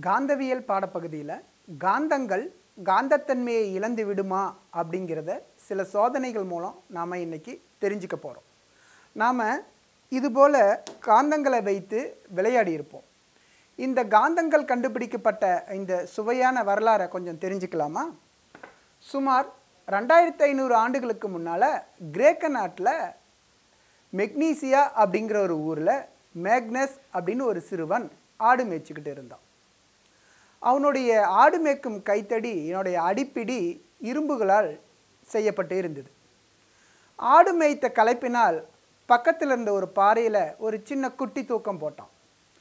காந்தவியல் பாடப்பகுதியில் காந்தங்கள் காந்தத்தன்மையை இழந்து விடுமா அப்படிங்கிறத சில சோதனைகள் மூலம் நாம் இன்னைக்கு தெரிஞ்சுக்க போகிறோம் நாம் இதுபோல் காந்தங்களை வைத்து விளையாடி இருப்போம் இந்த காந்தங்கள் கண்டுபிடிக்கப்பட்ட இந்த சுவையான வரலாறை கொஞ்சம் தெரிஞ்சுக்கலாமா சுமார் ரெண்டாயிரத்தி ஐநூறு ஆண்டுகளுக்கு முன்னால் கிரேக்க நாட்டில் மெக்னீசியா அப்படிங்கிற ஒரு ஊரில் மேக்னஸ் அப்படின்னு ஒரு சிறுவன் ஆடு மேய்ச்சிக்கிட்டு இருந்தான் அவனுடைய ஆடு மேய்க்கும் கைத்தடி என்னுடைய அடிப்பிடி இரும்புகளால் செய்யப்பட்டு இருந்தது ஆடு மேய்த்த களைப்பினால் பக்கத்தில் இருந்த ஒரு பாறையில் ஒரு சின்ன குட்டி தூக்கம் போட்டான்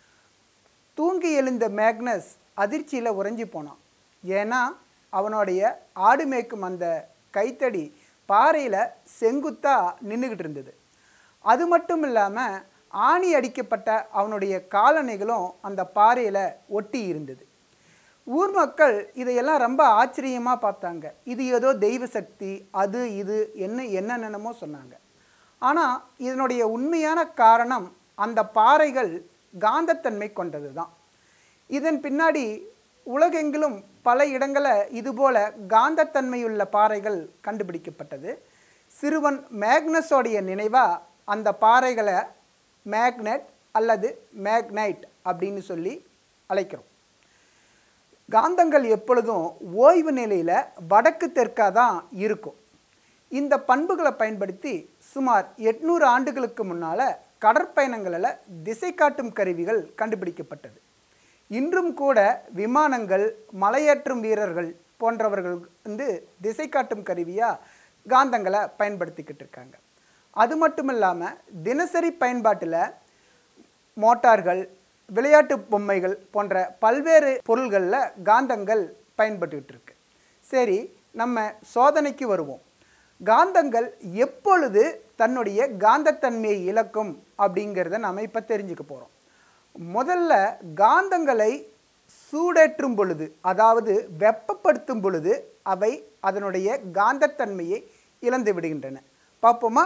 தூங்கி எழுந்த மேக்னஸ் அதிர்ச்சியில் உறைஞ்சி போனான் ஏன்னா அவனுடைய ஆடு மேய்க்கும் அந்த கைத்தடி பாறையில் செங்குத்தாக நின்றுக்கிட்டு இருந்தது அது மட்டும் இல்லாமல் ஆணி அடிக்கப்பட்ட அவனுடைய காலணிகளும் அந்த பாறையில் ஒட்டி இருந்தது ஊர் மக்கள் இதையெல்லாம் ரொம்ப ஆச்சரியமாக பார்த்தாங்க இது ஏதோ தெய்வ சக்தி அது இது என்ன என்னென்னமோ சொன்னாங்க ஆனால் இதனுடைய உண்மையான காரணம் அந்த பாறைகள் காந்தத்தன்மை கொண்டது தான் இதன் பின்னாடி உலகெங்கிலும் பல இடங்களில் இதுபோல காந்தத்தன்மையுள்ள பாறைகள் கண்டுபிடிக்கப்பட்டது சிறுவன் மேக்னஸோடைய நினைவாக அந்த பாறைகளை மேக்னெட் அல்லது மேக்னைட் அப்படின்னு சொல்லி அழைக்கிறோம் காந்தங்கள் எப்பொழுதும் ஓய்வு நிலையில் வடக்கு தெற்காக தான் இருக்கும் இந்த பண்புகளை பயன்படுத்தி சுமார் எட்நூறு ஆண்டுகளுக்கு முன்னால் கடற்பயணங்களில் திசை காட்டும் கருவிகள் கண்டுபிடிக்கப்பட்டது இன்றும் கூட விமானங்கள் மலையேற்றும் வீரர்கள் போன்றவர்கள் வந்து திசை காட்டும் கருவியாக காந்தங்களை பயன்படுத்திக்கிட்டு இருக்காங்க அது மட்டும் இல்லாமல் தினசரி பயன்பாட்டில் மோட்டார்கள் விளையாட்டு பொம்மைகள் போன்ற பல்வேறு பொருள்களில் காந்தங்கள் பயன்பட்டுக்கிட்டு இருக்கு சரி நம்ம சோதனைக்கு வருவோம் காந்தங்கள் எப்பொழுது தன்னுடைய காந்தத்தன்மையை இழக்கும் அப்படிங்கிறத நம்ம இப்போ தெரிஞ்சுக்க போகிறோம் முதல்ல காந்தங்களை சூடேற்றும் பொழுது அதாவது வெப்பப்படுத்தும் பொழுது அவை அதனுடைய காந்தத்தன்மையை இழந்து விடுகின்றன பார்ப்போமா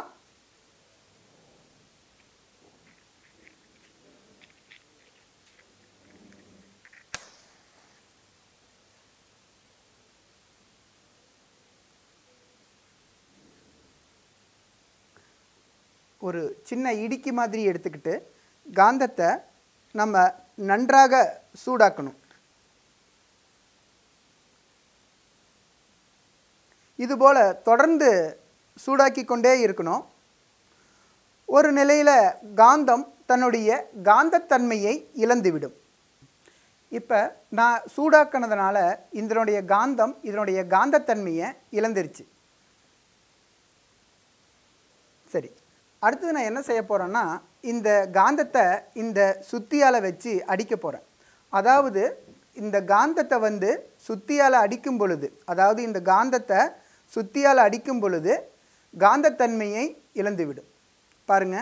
ஒரு சின்ன இடுக்கி மாதிரி எடுத்துக்கிட்டு காந்தத்தை நம்ம நன்றாக சூடாக்கணும் இதுபோல் தொடர்ந்து சூடாக்கி கொண்டே இருக்கணும் ஒரு நிலையில் காந்தம் தன்னுடைய காந்தத்தன்மையை இழந்துவிடும் இப்போ நான் சூடாக்கினதுனால இதனுடைய காந்தம் இதனுடைய காந்தத்தன்மையை இழந்துருச்சு சரி அடுத்தது நான் என்ன செய்ய போகிறேன்னா இந்த காந்தத்தை இந்த சுத்தியால் வச்சு அடிக்க போகிறேன் அதாவது இந்த காந்தத்தை வந்து சுத்தியால் அடிக்கும் பொழுது அதாவது இந்த காந்தத்தை சுத்தியால் அடிக்கும் பொழுது காந்தத்தன்மையை இழந்துவிடும் பாருங்க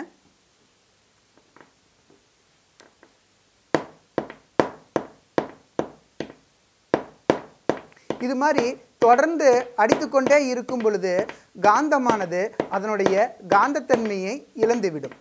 இது மாதிரி தொடர்ந்து அடித்துக்கொண்டே இருக்கும் பொழுது காந்தமானது அதனுடைய காந்தத்தன்மையை இழந்துவிடும்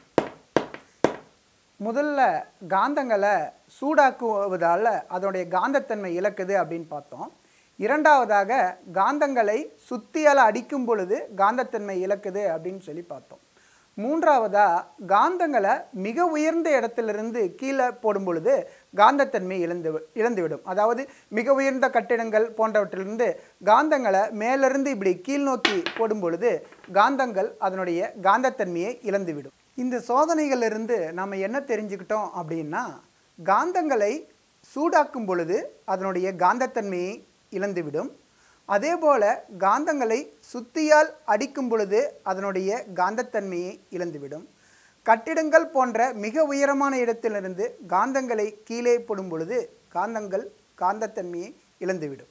முதல்ல காந்தங்களை சூடாக்குவதால் அதனுடைய காந்தத்தன்மை இழக்குது அப்படின்னு பார்த்தோம் இரண்டாவதாக காந்தங்களை சுத்தியால் அடிக்கும் பொழுது காந்தத்தன்மை இழக்குது அப்படின்னு சொல்லி பார்த்தோம் மூன்றாவதாக காந்தங்களை மிக உயர்ந்த இடத்திலிருந்து கீழே போடும் பொழுது காந்தத்தன்மை இழந்து இழந்துவிடும் அதாவது மிக உயர்ந்த கட்டிடங்கள் போன்றவற்றிலிருந்து காந்தங்களை மேலிருந்து இப்படி கீழ் நோக்கி போடும் பொழுது காந்தங்கள் அதனுடைய காந்தத்தன்மையை இழந்துவிடும் இந்த சோதனைகளிலிருந்து நம்ம என்ன தெரிஞ்சுக்கிட்டோம் அப்படின்னா காந்தங்களை சூடாக்கும் பொழுது அதனுடைய காந்தத்தன்மையை இழந்துவிடும் அதே போல காந்தங்களை சுத்தியால் அடிக்கும் பொழுது அதனுடைய காந்தத்தன்மையை இழந்துவிடும் கட்டிடங்கள் போன்ற மிக உயரமான இடத்திலிருந்து காந்தங்களை கீழே போடும் பொழுது காந்தங்கள் காந்தத்தன்மையை இழந்துவிடும்